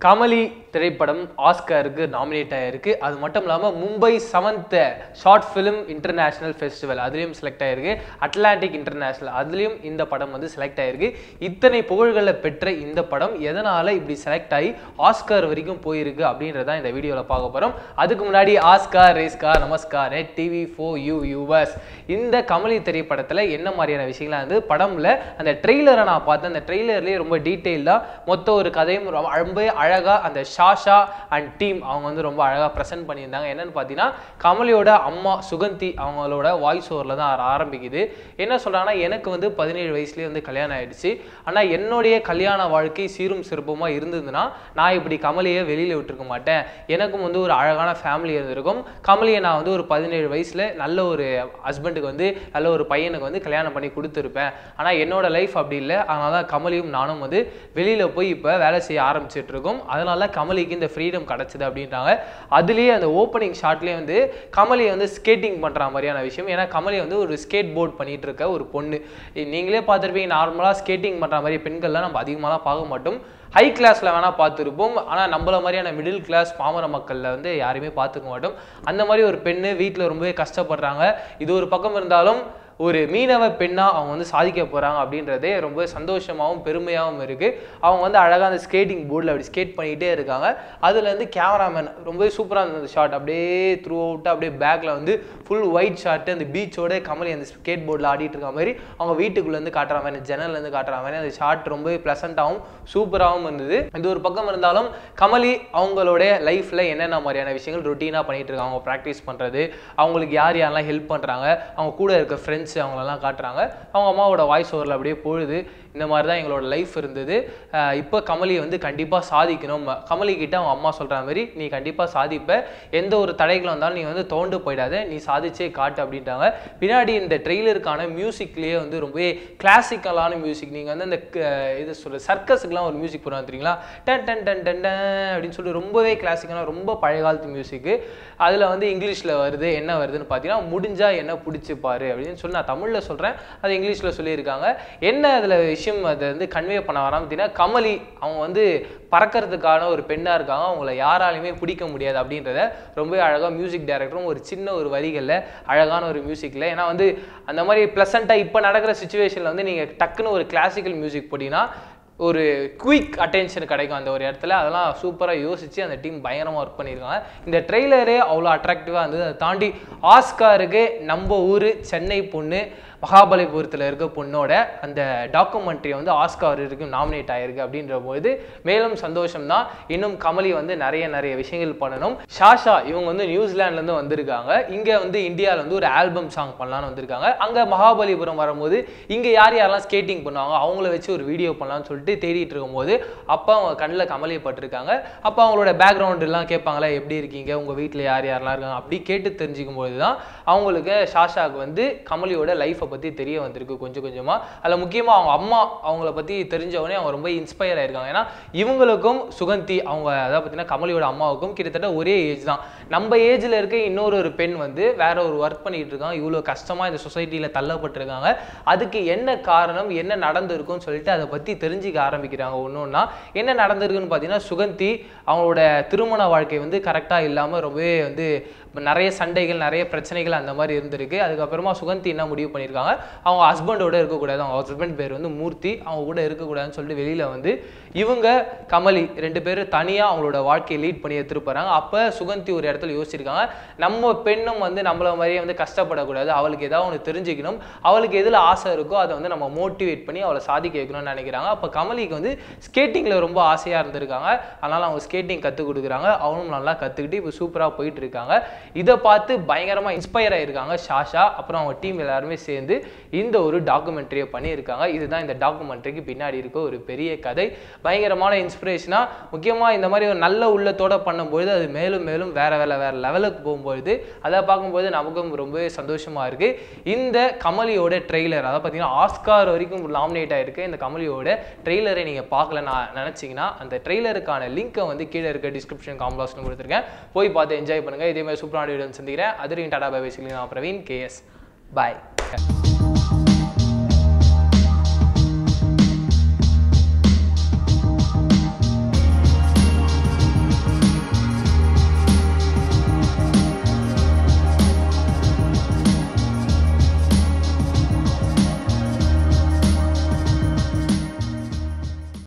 கமலி திரைப்படம் ஆஸ்கருக்கு நாமினேட் ஆயிருக்கு அது மட்டும் இல்லாமல் Mumbai seventh short film international festival அதுலேயும் செலக்ட் ஆயிருக்கு அட்லாண்டிக் இன்டர்நேஷனல் அதுலேயும் இந்த படம் வந்து செலக்ட் ஆயிருக்கு இத்தனை புகழ்களை பெற்ற இந்த படம் எதனால் இப்படி செலக்ட் ஆகி ஆஸ்கர் வரைக்கும் போயிருக்கு அப்படின்றத இந்த வீடியோவில் பார்க்க போகிறோம் அதுக்கு முன்னாடி ஆஸ்கார் ரேஸ்கார் நமஸ்கார் net TV for you yours இந்த கமலி திரைப்படத்தில் என்ன மாதிரியான விஷயங்கள்லாம் வந்து படம்ல அந்த ட்ரெய்லரை நான் பார்த்தேன் அந்த ட்ரெய்லர்லேயே ரொம்ப டீட்டெயிலாக மொத்த ஒரு கதையும் ரொம்ப ரொம்ப அழகாக அந்த ஷாஷா அண்ட் டீம் அவங்க வந்து ரொம்ப அழகாக ப்ரெசென்ட் பண்ணியிருந்தாங்க என்னன்னு பார்த்தீங்கன்னா கமலியோட அம்மா சுகந்தி அவங்களோட வாய்ஸ் ஓவரில் தான் ஆர- ஆரம்பிக்குது என்ன சொல்கிறாங்கன்னா எனக்கு வந்து பதினேழு வயசுலேயே வந்து கல்யாணம் ஆயிடுச்சு ஆனால் என்னுடைய கல்யாண வாழ்க்கை சீரும் சிறப்புமாக இருந்ததுன்னா நான் இப்படி கமலியை வெளியில் விட்டுருக்க மாட்டேன் எனக்கும் வந்து ஒரு அழகான ஃபேமிலி இருந்திருக்கும் கமலியை நான் வந்து ஒரு பதினேழு வயசில் நல்ல ஒரு ஹஸ்பண்டுக்கு வந்து நல்ல ஒரு பையனுக்கு வந்து கல்யாணம் பண்ணி கொடுத்துருப்பேன் ஆனால் என்னோட லைஃப் அப்படி இல்லை அதனால தான் கமலியும் நானும் வந்து வெளியில் போய் இப்போ வேலை செய்ய ஆரம்பிச்சிட்டு இருக்கோம் அதனால கமலிக்கு இந்த ஃப்ரீடம் கிடச்சிது அப்படின்றாங்க அதுலேயே அந்த ஓப்பனிங் ஷாட்லேயே வந்து கமலி வந்து ஸ்கேட்டிங் பண்ணுற மாதிரியான விஷயம் ஏன்னா கமலி வந்து ஒரு ஸ்கேட் போர்ட் பண்ணிட்டு இருக்க ஒரு பொண்ணு நீங்களே பார்த்துருப்பீங்க நார்மலாக ஸ்கேட்டிங் பண்ணுற மாதிரி பெண்கள்லாம் நம்ம அதிகமாகலாம் பார்க்க மாட்டோம் ஹை கிளாஸில் வேணால் பார்த்துருப்போம் ஆனால் நம்மள மாதிரியான மிடில் கிளாஸ் பாமர மக்களில் வந்து யாரையுமே பார்த்துக்க மாட்டோம் அந்த மாதிரி ஒரு பெண்ணு வீட்டில் ரொம்பவே கஷ்டப்படுறாங்க இது ஒரு பக்கம் இருந்தாலும் ஒரு மீனவ பெண்ணாக அவங்க வந்து சாதிக்க போகிறாங்க அப்படின்றதே ரொம்ப சந்தோஷமாகவும் பெருமையாகவும் இருக்குது அவங்க வந்து அழகாக அந்த ஸ்கேட்டிங் போர்டில் அப்படி ஸ்கேட் பண்ணிகிட்டே இருக்காங்க அதுலேருந்து கேமராமேன் ரொம்பவே சூப்பராக இருந்தது அந்த ஷாட் அப்படியே த்ரூ அவுட்டாக அப்படியே பேக்கில் வந்து ஃபுல் ஒயிட் ஷாட்டு அந்த பீச்சோட கமலி அந்த ஸ்கேட் போர்டில் ஆடிட்டு இருக்க மாதிரி அவங்க வீட்டுக்குள்ளேருந்து காட்டுற மாதிரி ஜன்னல்லேருந்து காட்டுற மாதிரி அந்த ஷாட் ரொம்ப ப்ளசண்ட்டாகவும் சூப்பராகவும் இருந்தது இது ஒரு பக்கம் இருந்தாலும் கமலி அவங்களோட லைஃப்பில் என்னென்ன மாதிரியான விஷயங்கள் ரொட்டீனாக பண்ணிட்டு இருக்காங்க அவங்க ப்ராக்டிஸ் பண்ணுறது அவங்களுக்கு யார் யாரெல்லாம் ஹெல்ப் பண்ணுறாங்க அவங்க கூட இருக்க ஃப்ரெண்ட்ஸ் அவங்களெல்லாம் காட்டுறாங்க அவங்க அம்மாவோட வாய்ஸ் ஓவரில் அப்படியே பொழுது இந்த மாதிரி தான் எங்களோட லைஃப் இருந்தது அஹ் இப்போ கமலி வந்து கண்டிப்பாக சாதிக்கணும் கமலி கிட்ட அவங்க அம்மா சொல்கிற மாதிரி நீ கண்டிப்பாக சாதிப்ப எந்த ஒரு தடைகள் வந்தாலும் நீ வந்து தோண்டு போயிடாத நீ சாதிச்சே காட்டு அப்படின்ட்டாங்க பின்னாடி இந்த ட்ரெய்லருக்கான மியூசிக்லேயே வந்து ரொம்பவே கிளாசிக்கலான மியூசிக் நீங்கள் வந்து அந்த க- இது சொல்ற சர்க்கஸுக்குலாம் ஒரு மியூசிக் போடுவாங்க தெரியுங்களா டன் டன் டன் டன் டன் அப்படின்னு சொல்லி ரொம்பவே கிளாசிக்கலான ரொம்ப பழைய காலத்து மியூசிக்கு அதில் வந்து இங்கிலீஷில் வருது என்ன வருதுன்னு பார்த்தீங்கன்னா முடிஞ்சா என்ன பிடிச்சி பாரு அப்படின்னு சொல்லி நான் தமிழில் சொல்கிறேன் அது இங்கிலீஷில் சொல்லியிருக்காங்க என்ன அதில் விஷயம் அதை வந்து கன்வே பண்ண வராமல் பார்த்தீங்கன்னா கமலி அவங்க வந்து பறக்கிறதுக்கான ஒரு பெண்ணாக இருக்காங்க அவங்கள யாராலையுமே பிடிக்க முடியாது அப்படின்றத ரொம்பவே அழகாக மியூசிக் டைரக்டரும் ஒரு சின்ன ஒரு வரிகளில் அழகான ஒரு மியூசிக்கில் ஏன்னா வந்து அந்த மாதிரி ப்ளசண்ட்டாக இப்போ நடக்கிற சுச்சுவேஷனில் வந்து நீங்கள் டக்குன்னு ஒரு கிளாசிக்கல் மியூசிக் போட்டிங்கன்னா ஒரு குயிக் அட்டென்ஷன் கிடைக்கும் அந்த ஒரு இடத்துல அதெல்லாம் சூப்பராக யோசித்து அந்த டீம் பயங்கரமாக ஒர்க் பண்ணியிருக்காங்க இந்த ட்ரெய்லரே அவ்வளோ அட்ராக்டிவாக இருந்தது அதை தாண்டி ஆஸ்காருக்கு நம்ம ஊர் சென்னை பொண்ணு மகாபலிபுரத்தில் இருக்க பொண்ணோட அந்த டாக்குமெண்ட்ரி வந்து ஆஸ்கார் வரைக்கும் நாமினேட் ஆயிருக்கு அப்படின்ற போது மேலும் சந்தோஷம் தான் இன்னும் கமலி வந்து நிறைய நிறைய விஷயங்கள் பண்ணணும் ஷாஷா இவங்க வந்து நியூசிலாண்ட்லேருந்து வந்திருக்காங்க இங்கே வந்து இந்தியாவில் வந்து ஒரு ஆல்பம் சாங் பண்ணலான்னு வந்திருக்காங்க அங்கே மகாபலிபுரம் வரும்போது இங்கே யார் யாரெல்லாம் ஸ்கேட்டிங் பண்ணுவாங்க அவங்கள வச்சு ஒரு வீடியோ பண்ணலாம்னு சொல்லிட்டு தேடிட்டு இருக்கும்போது அப்போ அவங்க கண்ணில் கமலி பட்டிருக்காங்க அப்போ அவங்களோட பேக்ரவுண்ட் எல்லாம் கேட்பாங்களா எப்படி இருக்கீங்க உங்கள் வீட்டில் யார் யாரெல்லாம் இருக்காங்க அப்படி கேட்டு தெரிஞ்சுக்கும் போது தான் அவங்களுக்கு ஷாஷாவுக்கு வந்து கமலியோட லைஃப்பை பற்றி தெரிய வந்திருக்கு கொஞ்சம் கொஞ்சமாக அதில் முக்கியமாக அவங்க அம்மா அவங்கள பற்றி தெரிஞ்சவொடனே அவங்க ரொம்ப இன்ஸ்பயர் ஆயிருக்காங்க ஏன்னா இவங்களுக்கும் சுகந்தி அவங்க அதாவது பார்த்தீங்கன்னா கமலியோட அம்மாவுக்கும் கிட்டத்தட்ட ஒரே ஏஜ் தான் நம்ம ஏஜில் இருக்க இன்னொரு ஒரு பெண் வந்து வேற ஒரு ஒர்க் பண்ணிட்டு இருக்காங்க இவ்வளோ கஷ்டமாக இந்த சொசைட்டியில் தள்ளப்பட்டிருக்காங்க அதுக்கு என்ன காரணம் என்ன நடந்திருக்குன்னு சொல்லிட்டு அதை பற்றி தெரிஞ்சுக்க ஆரம்பிக்கிறாங்க ஒன்று ஒன்றா என்ன நடந்திருக்குன்னு பார்த்தீங்கன்னா சுகந்தி அவங்களோட திருமண வாழ்க்கை வந்து கரெக்டாக இல்லாமல் ரொம்பவே வந்து நிறைய சண்டைகள் நிறைய பிரச்சனைகள் அந்த மாதிரி இருந்திருக்கு அதுக்கப்புறமா சுகந்தி என்ன முடிவு பண்ணியிருக்காங்க அவங்க ஹஸ்பண்டோட இருக்கக்கூடாது அவங்க ஹஸ்பண்ட் பேர் வந்து மூர்த்தி அவங்க கூட இருக்கக்கூடாதுன்னு சொல்லிட்டு வெளியில் வந்து இவங்க கமலி ரெண்டு பேரும் தனியாக அவங்களோட வாழ்க்கையை லீட் பண்ணி எடுத்துட்டு போகிறாங்க அப்போ சுகந்தி ஒரு இடத்துல யோசிச்சிருக்காங்க நம்ம பெண்ணும் வந்து நம்மள மாதிரியே வந்து கஷ்டப்படக்கூடாது அவளுக்கு ஏதாவது ஒன்று தெரிஞ்சுக்கணும் அவளுக்கு எதில் ஆசை இருக்கோ அதை வந்து நம்ம மோட்டிவேட் பண்ணி அவளை சாதிக்க வைக்கணும்னு நினைக்கிறாங்க அப்போ கமலிக்கு வந்து ஸ்கேட்டிங்கில் ரொம்ப ஆசையாக இருந்திருக்காங்க அதனால் அவங்க ஸ்கேட்டிங் கற்றுக் கொடுக்குறாங்க அவனும் நல்லா கற்றுக்கிட்டு இப்போ சூப்பராக போயிட்டு இருக்காங்க இதை பார்த்து பயங்கரமாக இன்ஸ்பயர் ஆயிருக்காங்க ஷாஷா அப்புறம் அவங்க டீம் எல்லாருமே சேர்ந்து இந்த ஒரு டாக்குமெண்ட்ரியை பண்ணியிருக்காங்க இதுதான் இந்த டாக்குமெண்ட்ரிக்கு பின்னாடி இருக்க ஒரு பெரிய கதை பயங்கரமான இன்ஸ்பிரேஷனாக முக்கியமாக இந்த மாதிரி ஒரு நல்ல உள்ளத்தோட பண்ணும்பொழுது அது மேலும் மேலும் வேற வேற வேற லெவலுக்கு போகும்பொழுது அதை பார்க்கும்போது நமக்கும் ரொம்பவே சந்தோஷமா இருக்கு இந்த கமலியோட ட்ரெய்லர் அதை பார்த்தீங்கன்னா ஆஸ்கார் வரைக்கும் நாமினேட் ஆயிருக்கு இந்த கமலியோட ட்ரெய்லரை நீங்கள் பார்க்கல நான் நினச்சிங்கன்னா அந்த ட்ரெய்லருக்கான லிங்க்கை வந்து கீழே இருக்க டிஸ்கிரிப்ஷன் காம்பாக்ஸ்னு கொடுத்துருக்கேன் போய் பார்த்து என்ஜாய் பண்ணுங்க இதே மாதிரி சூப்பரான வீடியோ சந்திக்கிறேன் அதுரையும் டாடா பை பேசிக்கலி நான் பிரவீன் கேஎஸ் பாய்